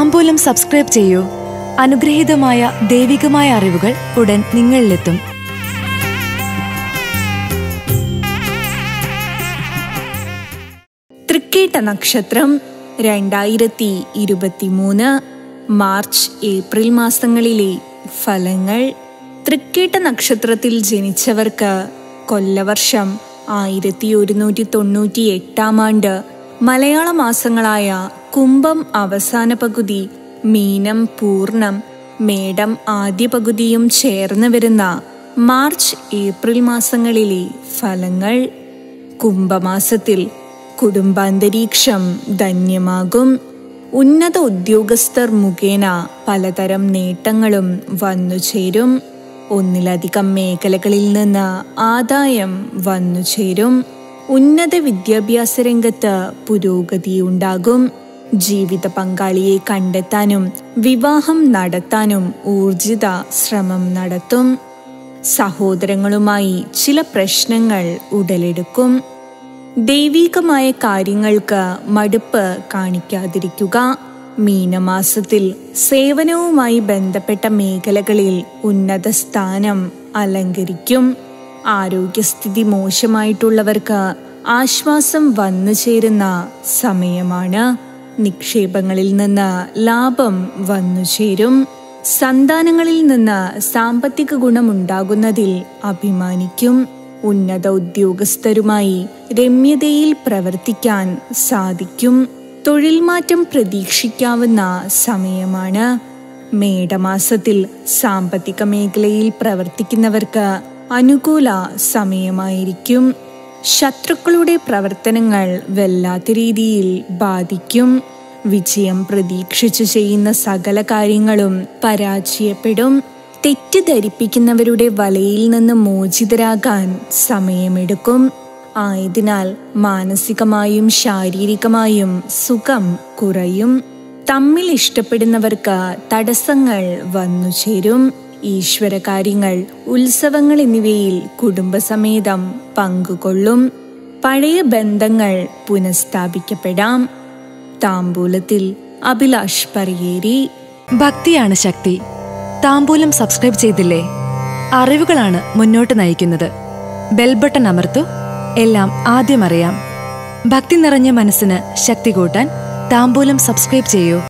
താമ്പൂലം subscribe ചെയ്യൂ അനുഗ്രഹീതമായ ദൈവികമായ അറിവുകൾ ഉടൻ നിങ്ങളിലെത്തും തൃക്കേട്ട നക്ഷത്രം രണ്ടായിരത്തി ഇരുപത്തിമൂന്ന് മാർച്ച് ഏപ്രിൽ മാസങ്ങളിലെ ഫലങ്ങൾ തൃക്കേട്ട നക്ഷത്രത്തിൽ ജനിച്ചവർക്ക് കൊല്ലവർഷം ആയിരത്തി ഒരുന്നൂറ്റി തൊണ്ണൂറ്റി എട്ടാം ആണ്ട് മലയാള മാസങ്ങളായ കുംഭം അവസാന പകുതി മീനം പൂർണം മേടം ആദ്യ പകുതിയും ചേർന്ന് വരുന്ന മാർച്ച് ഏപ്രിൽ മാസങ്ങളിലെ ഫലങ്ങൾ കുംഭമാസത്തിൽ കുടുംബാന്തരീക്ഷം ധന്യമാകും ഉന്നത ഉദ്യോഗസ്ഥർ മുഖേന പലതരം നേട്ടങ്ങളും വന്നുചേരും ഒന്നിലധികം മേഖലകളിൽ നിന്ന് ആദായം വന്നുചേരും ഉന്നത വിദ്യാഭ്യാസ രംഗത്ത് പുരോഗതിയുണ്ടാകും ജീവിത പങ്കാളിയെ കണ്ടെത്താനും വിവാഹം നടത്താനും ഊർജിത ശ്രമം നടത്തും സഹോദരങ്ങളുമായി ചില പ്രശ്നങ്ങൾ ഉടലെടുക്കും ദൈവികമായ കാര്യങ്ങൾക്ക് മടുപ്പ് കാണിക്കാതിരിക്കുക മീനമാസത്തിൽ സേവനവുമായി ബന്ധപ്പെട്ട മേഖലകളിൽ ഉന്നത സ്ഥാനം അലങ്കരിക്കും ആരോഗ്യസ്ഥിതി മോശമായിട്ടുള്ളവർക്ക് ആശ്വാസം വന്നു ചേരുന്ന സമയമാണ് നിക്ഷേപങ്ങളിൽ നിന്ന് ലാഭം വന്നു ചേരും സന്താനങ്ങളിൽ നിന്ന് സാമ്പത്തിക ഗുണമുണ്ടാകുന്നതിൽ അഭിമാനിക്കും ഉന്നത ഉദ്യോഗസ്ഥരുമായി രമ്യതയിൽ പ്രവർത്തിക്കാൻ സാധിക്കും തൊഴിൽ മാറ്റം പ്രതീക്ഷിക്കാവുന്ന സമയമാണ് മേടമാസത്തിൽ സാമ്പത്തിക മേഖലയിൽ പ്രവർത്തിക്കുന്നവർക്ക് അനുകൂല സമയമായിരിക്കും ശത്രുക്കളുടെ പ്രവർത്തനങ്ങൾ വല്ലാത്ത രീതിയിൽ ബാധിക്കും വിജയം പ്രതീക്ഷിച്ചു ചെയ്യുന്ന സകല കാര്യങ്ങളും പരാജയപ്പെടും തെറ്റിദ്ധരിപ്പിക്കുന്നവരുടെ വലയിൽ നിന്ന് മോചിതരാകാൻ സമയമെടുക്കും ആയതിനാൽ മാനസികമായും ശാരീരികമായും സുഖം കുറയും തമ്മിൽ ഇഷ്ടപ്പെടുന്നവർക്ക് തടസ്സങ്ങൾ വന്നു ചേരും ഈശ്വര കാര്യങ്ങൾ ഉത്സവങ്ങൾ എന്നിവയിൽ കുടുംബസമേതം പങ്കുകൊള്ളും പഴയ ബന്ധങ്ങൾ പുനഃസ്ഥാപിക്കപ്പെടാം താമ്പൂലത്തിൽ അഭിലാഷ് പറയേരി ഭക്തിയാണ് ശക്തി താമ്പൂലം സബ്സ്ക്രൈബ് ചെയ്തില്ലേ അറിവുകളാണ് മുന്നോട്ട് നയിക്കുന്നത് ബെൽബട്ടൺ അമർത്തു എല്ലാം ആദ്യം അറിയാം ഭക്തി നിറഞ്ഞ മനസ്സിന് ശക്തി കൂട്ടാൻ താമ്പൂലം സബ്സ്ക്രൈബ് ചെയ്യൂ